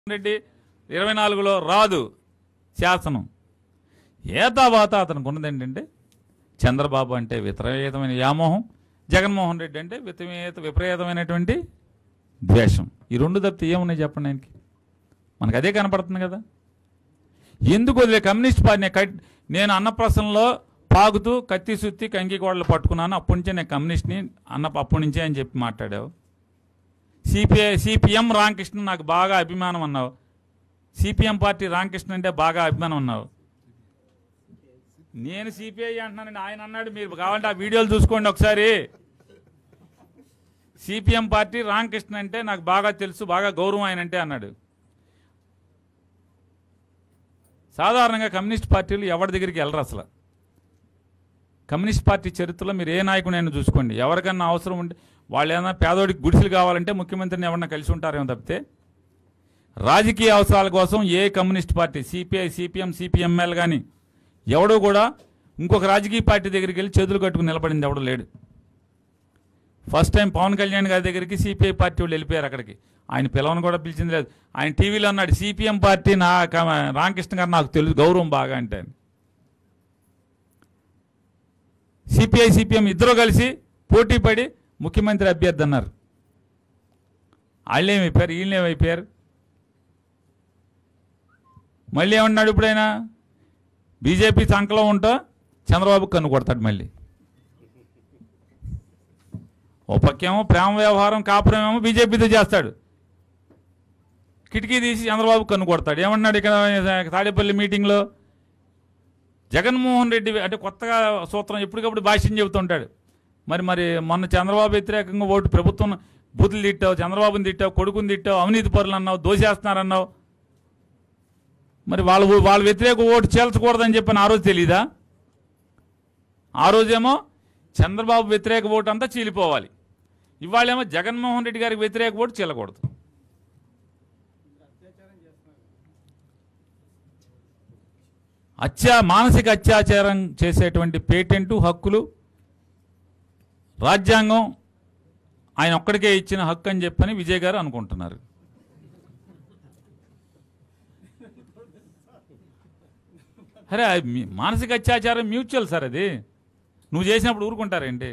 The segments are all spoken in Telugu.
రెడ్డి ఇరవై నాలుగులో రాదు శాసనం ఏతావాత అతనికి ఉన్నది ఏంటంటే చంద్రబాబు అంటే విపరీతమైన వ్యామోహం జగన్మోహన్ రెడ్డి అంటే విపరీత విపరీతమైనటువంటి ద్వేషం ఈ రెండు తప్పితే ఏమున్నాయి చెప్పండి ఆయనకి మనకు అదే కనపడుతుంది కదా ఎందుకు వదిలే కమ్యూనిస్ట్ పార్టీ నేను కట్- నేను అన్నప్రసంలో పాగుతూ కత్తి సుత్తి కంకి కోడలు పట్టుకున్నాను అప్పటి నుంచే నేను కమ్యూనిస్ట్ని అన్న అప్పటి నుంచే అని చెప్పి మాట్లాడావు సిపిఐ సిపిఎం రామకృష్ణ నాకు బాగా అభిమానం అన్నావు సిపిఎం పార్టీ రామకృష్ణ అంటే బాగా అభిమానం అన్నావు నేను సిపిఐ అంటున్నానని ఆయన అన్నాడు మీరు కావాలంటే ఆ వీడియోలు చూసుకోండి ఒకసారి సిపిఎం పార్టీ రామకృష్ణ అంటే నాకు బాగా తెలుసు బాగా గౌరవం ఆయన అంటే అన్నాడు సాధారణంగా కమ్యూనిస్ట్ పార్టీలు ఎవరి దగ్గరికి వెళ్ళరు అసలు కమ్యూనిస్ట్ పార్టీ చరిత్రలో మీరు ఏ నాయకుడైనా చూసుకోండి ఎవరికన్నా అవసరం ఉంటే వాళ్ళు ఏదైనా పేదోడికి గుడిసెలు కావాలంటే ముఖ్యమంత్రిని ఎవరన్నా కలిసి ఉంటారేమో తప్పితే రాజకీయ అవసరాల కోసం ఏ communist party CPI CPM CPIML కానీ ఎవడో కూడా ఇంకొక రాజకీయ పార్టీ దగ్గరికి వెళ్ళి చేతులు కట్టుకుని నిలబడింది ఎవడు లేడు ఫస్ట్ టైం పవన్ కళ్యాణ్ గారి దగ్గరికి సిపిఐ పార్టీ వాళ్ళు వెళ్ళిపోయారు అక్కడికి ఆయన పిలవను కూడా పిలిచింది లేదు ఆయన టీవీలో అన్నాడు సిపిఎం పార్టీ నా క- రామకృష్ణ గారు నాకు తెలుసు గౌరవం బాగా అంటే అని. సిపిఐ సిపిఎం ఇద్దరు కలిసి పోటీ పడి ముఖ్యమంత్రి అభ్యర్థి అన్నారు వాళ్ళు ఏమైపోయారు వీళ్ళు ఏమైపోయారు మళ్ళీ ఏమన్నాడు ఇప్పుడైనా బీజేపీ సంకలం ఉంటా చంద్రబాబు కన్ను కొడతాడు మళ్ళీ ఓ పక్కేమో ప్రేమ వ్యవహారం కాపురం ఏమో బీజేపీతో చేస్తాడు కిటికీ తీసి చంద్రబాబు కన్ను కొడతాడు ఏమన్నాడు ఇక్కడ తాడేపల్లి మీటింగ్లో జగన్మోహన్ రెడ్డి అంటే కొత్తగా సూత్రం ఎప్పటికప్పుడు భాష్యం చెబుతుంటాడు మరి మరి మొన్న చంద్రబాబు వ్యతిరేకంగా ఓటు ప్రభుత్వం బూతులు తిట్టావు చంద్రబాబుని తిట్టావు కొడుకుని తిట్టావు అవినీతి పరులు అన్నావు దోసేస్తున్నారన్నావు మరి వాళ్ళ వాళ్ళ వ్యతిరేక ఓటు చేల్చకూడదని చెప్పని ఆ రోజు తెలీదా ఆ రోజేమో చంద్రబాబు వ్యతిరేక ఓటు అంతా చీలిపోవాలి ఇవాళేమో జగన్మోహన్ రెడ్డి గారికి వ్యతిరేక ఓటు చీలకూడదు అత్యా మానసిక అత్యాచారం చేసేటువంటి పేటెంటు హక్కులు రాజ్యాంగం ఆయన ఒక్కడికే ఇచ్చిన హక్కు అని చెప్పని విజయ్ గారు అనుకుంటున్నారు అరే అది మీ- మానసిక అత్యాచారం మ్యూచువల్ సార్ అది నువ్వు చేసినప్పుడు ఊరుకుంటారేంటి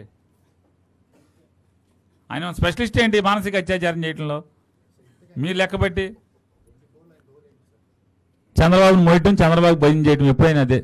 ఆయన స్పెషలిస్ట్ ఏంటి మానసిక అత్యాచారం చేయటంలో మీరు లెక్కబట్టి చంద్రబాబుని మోయటం చంద్రబాబు భయం చేయటం ఎప్పుడైనా అదే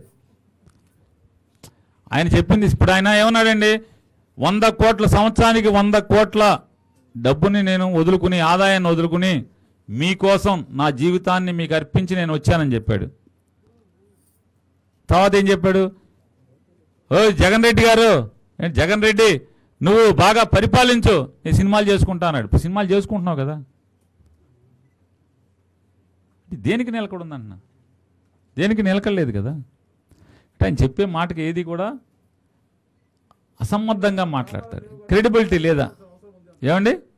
ఆయన చెప్పింది ఇప్పుడు ఆయన ఏమన్నాడండి వంద కోట్ల సంవత్సరానికి వంద కోట్ల డబ్బుని నేను వదులుకుని ఆదాయాన్ని వదులుకుని మీకోసం నా జీవితాన్ని మీకు అర్పించి నేను వచ్చానని చెప్పాడు తర్వాత ఏం చెప్పాడు ఓ జగన్ రెడ్డి గారు ఏంటి జగన్ రెడ్డి నువ్వు బాగా పరిపాలించు నేను సినిమాలు చేసుకుంటా అన్నాడు ఇప్పుడు సినిమాలు చేసుకుంటున్నావు కదా ఇది దేనికి నిలకడుందన్న దేనికి నిలకడలేదు కదా అంటే ఆయన చెప్పే మాటకి ఏది కూడా అసమ్మద్ధంగా మాట్లాడతాడు క్రెడిబిలిటీ లేదా ఏమండి